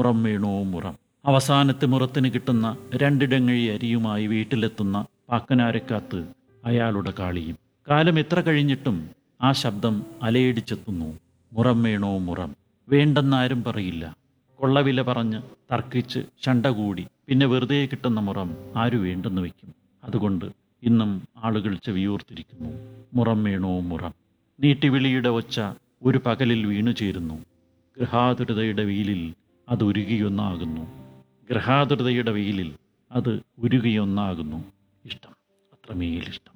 മുറം വീണോ മുറം അവസാനത്തെ മുറത്തിന് കിട്ടുന്ന രണ്ടിടങ്ങഴി അരിയുമായി വീട്ടിലെത്തുന്ന പാക്കനാരക്കാത്ത് അയാളുടെ കാളിയും കാലം എത്ര കഴിഞ്ഞിട്ടും ആ ശബ്ദം അലയടിച്ചെത്തുന്നു മുറം വീണോ മുറം വേണ്ടെന്നാരും പറയില്ല കൊള്ളവില പറഞ്ഞ് തർക്കിച്ച് ശണ്ട കൂടി പിന്നെ വെറുതെ കിട്ടുന്ന മുറം ആരു വേണ്ടെന്ന് വയ്ക്കും അതുകൊണ്ട് ഇന്നും ആളുകൾ ചെവിയൂർത്തിരിക്കുന്നു മുറം വീണോ മുറം നീട്ടിവിളിയുടെ ഒച്ച ഒരു പകലിൽ വീണു ചേരുന്നു ഗൃഹാതുരതയുടെ വെയിലിൽ അത് ഉരുകിയൊന്നാകുന്നു ഗൃഹാതുരതയുടെ വെയിലിൽ അത് ഉരുകിയൊന്നാകുന്നു ഇഷ്ടം അത്രമേലിഷ്ടം